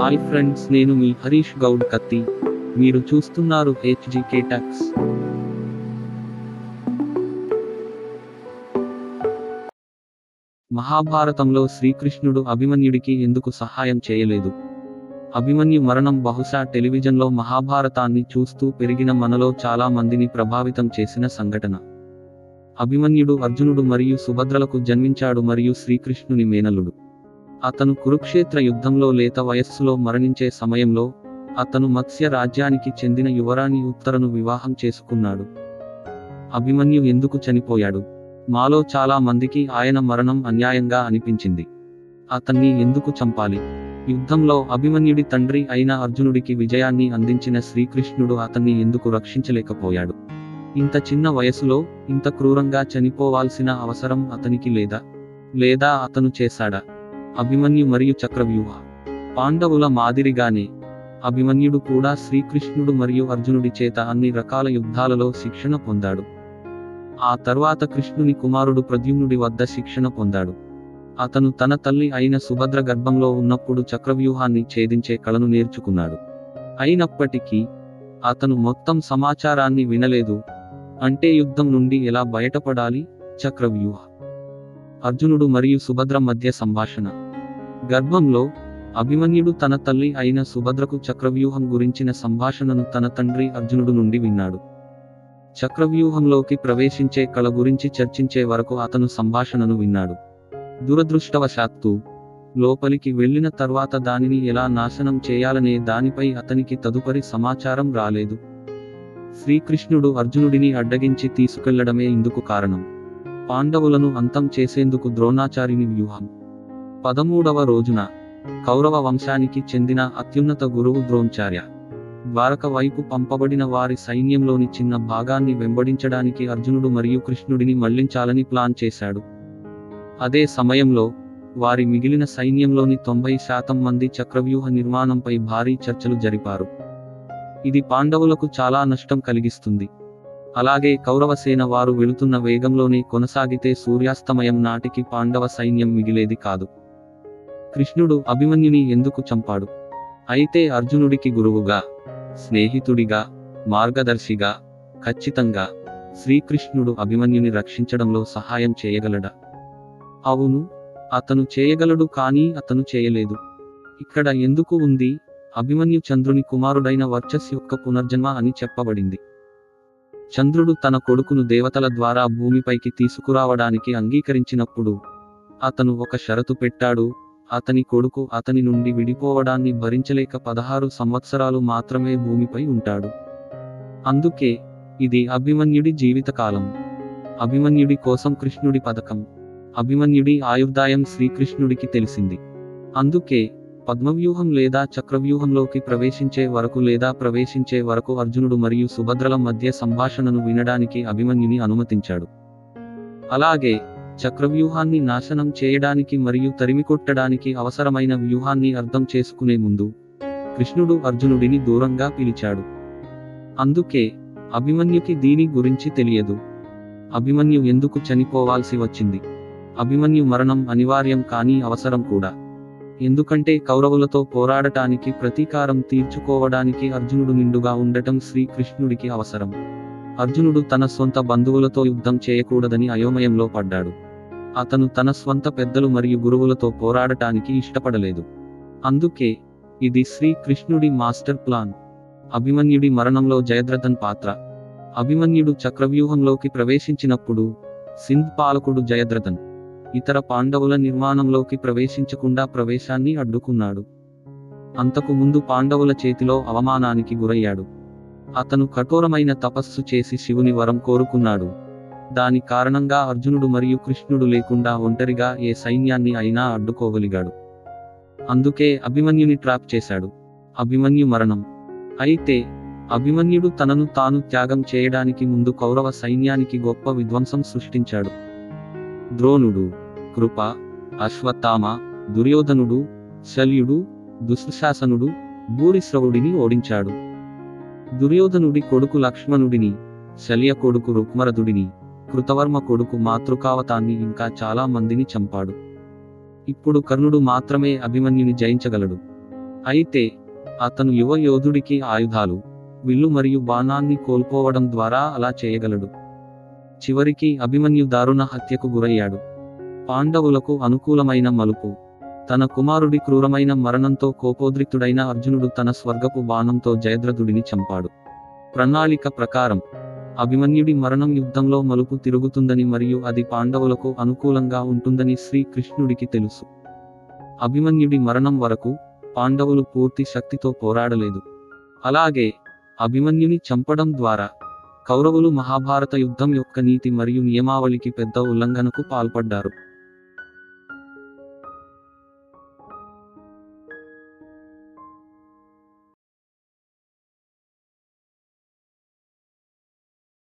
hi friends నేను మీ హరీష్ గౌడ్ కత్తి మీరు చూస్తున్నారు హెచ్జికే టాక్స్ మహాభారతంలో శ్రీకృష్ణుడు అభిమన్యుడికి ఎందుకు సహాయం చేయలేదు అభిమన్యు మరణం బహుశా టెలివిజన్లో మహాభారతాన్ని చూస్తూ పెరిగిన మనలో చాలా మందిని ప్రభావితం చేసిన సంఘటన అభిమన్యుడు అర్జునుడు మరియు సుభద్రలకు జన్మించాడు మరియు శ్రీకృష్ణుని మేనలుడు అతను కురుక్షేత్ర యుద్ధంలో లేత వయస్సులో మరణించే సమయంలో అతను మత్స్య రాజ్యానికి చెందిన యువరాణి ఉత్తరను వివాహం చేసుకున్నాడు అభిమన్యు ఎందుకు చనిపోయాడు మాలో చాలా మందికి ఆయన మరణం అన్యాయంగా అనిపించింది అతన్ని ఎందుకు చంపాలి యుద్ధంలో అభిమన్యుడి తండ్రి అయిన అర్జునుడికి విజయాన్ని అందించిన శ్రీకృష్ణుడు అతన్ని ఎందుకు రక్షించలేకపోయాడు ఇంత చిన్న వయసులో ఇంత క్రూరంగా చనిపోవాల్సిన అవసరం అతనికి లేదా లేదా అతను చేశాడా అభిమన్యు మరియు చక్రవ్యూహ పాండవుల మాదిరిగానే అభిమన్యుడు కూడా శ్రీకృష్ణుడు మరియు అర్జునుడి చేత అన్ని రకాల యుద్ధాలలో శిక్షణ పొందాడు ఆ తర్వాత కృష్ణుని కుమారుడు ప్రద్యుమ్నుడి వద్ద శిక్షణ పొందాడు అతను తన తల్లి అయిన సుభద్ర గర్భంలో ఉన్నప్పుడు చక్రవ్యూహాన్ని ఛేదించే కళను నేర్చుకున్నాడు అయినప్పటికీ అతను మొత్తం సమాచారాన్ని వినలేదు అంటే యుద్ధం నుండి ఎలా బయటపడాలి చక్రవ్యూహ అర్జునుడు మరియు సుభద్ర మధ్య సంభాషణ గర్భంలో అభిమన్యుడు తన తల్లి అయిన సుభద్రకు చక్రవ్యూహం గురించిన సంభాషణను తన తండ్రి అర్జునుడు నుండి విన్నాడు చక్రవ్యూహంలోకి ప్రవేశించే కళ గురించి చర్చించే వరకు అతను సంభాషణను విన్నాడు దురదృష్టవశాత్తు లోపలికి వెళ్ళిన తర్వాత దానిని ఎలా నాశనం చేయాలనే దానిపై అతనికి తదుపరి సమాచారం రాలేదు శ్రీకృష్ణుడు అర్జునుడిని అడ్డగించి తీసుకెళ్లడమే ఇందుకు కారణం పాండవులను అంతం చేసేందుకు ద్రోణాచారిని వ్యూహం పదమూడవ రోజున కౌరవ వంశానికి చెందిన అత్యున్నత గురువు ద్రోణాచార్య ద్వారక వైపు పంపబడిన వారి సైన్యంలోని చిన్న భాగాన్ని వెంబడించడానికి అర్జునుడు మరియు కృష్ణుడిని మళ్లించాలని ప్లాన్ చేశాడు అదే సమయంలో వారి మిగిలిన సైన్యంలోని తొంభై శాతం మంది చక్రవ్యూహ నిర్మాణంపై భారీ చర్చలు జరిపారు ఇది పాండవులకు చాలా నష్టం కలిగిస్తుంది అలాగే కౌరవసేన వారు వెళుతున్న వేగంలోనే కొనసాగితే సూర్యాస్తమయం నాటికి పాండవ సైన్యం మిగిలేది కాదు కృష్ణుడు అభిమన్యుని ఎందుకు చంపాడు అయితే అర్జునుడికి గురువుగా స్నేహితుడిగా మార్గదర్శిగా ఖచ్చితంగా శ్రీకృష్ణుడు అభిమన్యుని రక్షించడంలో సహాయం చేయగలడా అవును అతను చేయగలడు కానీ అతను చేయలేదు ఇక్కడ ఎందుకు ఉంది అభిమన్యు చంద్రుని కుమారుడైన వర్చస్ యొక్క పునర్జన్మ అని చెప్పబడింది చంద్రుడు తన కొడుకును దేవతల ద్వారా భూమిపైకి తీసుకురావడానికి అంగీకరించినప్పుడు అతను ఒక షరతు పెట్టాడు అతని కొడుకు అతని నుండి విడిపోవడాన్ని భరించలేక పదహారు సంవత్సరాలు మాత్రమే భూమిపై ఉంటాడు అందుకే ఇది అభిమన్యుడి జీవితకాలం అభిమన్యుడి కోసం కృష్ణుడి పథకం అభిమన్యుడి ఆయుర్దాయం శ్రీకృష్ణుడికి తెలిసింది అందుకే పద్మవ్యూహం లేదా చక్రవ్యూహంలోకి ప్రవేశించే వరకు లేదా ప్రవేశించే వరకు అర్జునుడు మరియు సుభద్రల మధ్య సంభాషణను వినడానికి అభిమన్యుని అనుమతించాడు అలాగే చక్రవ్యూహాన్ని నాశనం చేయడానికి మరియు తరిమికొట్టడానికి అవసరమైన వ్యూహాన్ని అర్థం చేసుకునే ముందు కృష్ణుడు అర్జునుడిని దూరంగా పిలిచాడు అందుకే అభిమన్యుకి దీని గురించి తెలియదు అభిమన్యు ఎందుకు చనిపోవాల్సి వచ్చింది అభిమన్యు మరణం అనివార్యం కానీ అవసరం కూడా ఎందుకంటే కౌరవులతో పోరాడటానికి ప్రతీకారం తీర్చుకోవడానికి అర్జునుడు నిండుగా ఉండటం శ్రీకృష్ణుడికి అవసరం అర్జునుడు తన సొంత బంధువులతో యుద్ధం చేయకూడదని అయోమయంలో పడ్డాడు అతను తన స్వంత పెద్దలు మరియు గురువులతో పోరాడటానికి ఇష్టపడలేదు అందుకే ఇది శ్రీకృష్ణుడి మాస్టర్ ప్లాన్ అభిమన్యుడి మరణంలో జయద్రథన్ పాత్ర అభిమన్యుడు చక్రవ్యూహంలోకి ప్రవేశించినప్పుడు సింధ్ పాలకుడు జయద్రథన్ ఇతర పాండవుల నిర్మాణంలోకి ప్రవేశించకుండా ప్రవేశాన్ని అడ్డుకున్నాడు అంతకు ముందు పాండవుల చేతిలో అవమానానికి గురయ్యాడు అతను కఠోరమైన తపస్సు చేసి శివుని వరం కోరుకున్నాడు దాని కారణంగా అర్జునుడు మరియు కృష్ణుడు లేకుండా ఒంటరిగా ఏ సైన్యాన్ని అయినా అడ్డుకోగలిగాడు అందుకే అభిమన్యుని ట్రాప్ చేశాడు అభిమన్యు మరణం అయితే అభిమన్యుడు తనను తాను త్యాగం చేయడానికి ముందు కౌరవ సైన్యానికి గొప్ప విధ్వంసం సృష్టించాడు ద్రోణుడు కృప అశ్వత్థామ దుర్యోధనుడు శల్యుడు దుశ్శాసనుడు భూరిశ్రవుడిని ఓడించాడు దుర్యోధనుడి కొడుకు లక్ష్మణుడిని శల్య కొడుకు రుక్మరథుడిని కృతవర్మ కొడుకు మాతృకావతాన్ని ఇంకా చాలా మందిని చంపాడు ఇప్పుడు కర్ణుడు మాత్రమే అభిమన్యుని జయించగలడు అయితే అతను యువ యోధుడికి ఆయుధాలు విల్లు మరియు బాణాన్ని కోల్పోవడం ద్వారా అలా చేయగలడు చివరికి అభిమన్యు దారుణ హత్యకు గురయ్యాడు పాండవులకు అనుకూలమైన మలుపు తన కుమారుడి క్రూరమైన మరణంతో కోపోద్రిక్తుడైన అర్జునుడు తన స్వర్గపు బాణంతో జయద్రథుడిని చంపాడు ప్రణాళిక ప్రకారం అభిమన్యుడి మరణం యుద్ధంలో మలుపు తిరుగుతుందని మరియు అది పాండవులకు అనుకూలంగా ఉంటుందని శ్రీకృష్ణుడికి తెలుసు అభిమన్యుడి మరణం వరకు పాండవులు పూర్తి శక్తితో పోరాడలేదు అలాగే అభిమన్యుని చంపడం ద్వారా కౌరవులు మహాభారత యుద్ధం యొక్క నీతి మరియు నియమావళికి పెద్ద ఉల్లంఘనకు పాల్పడ్డారు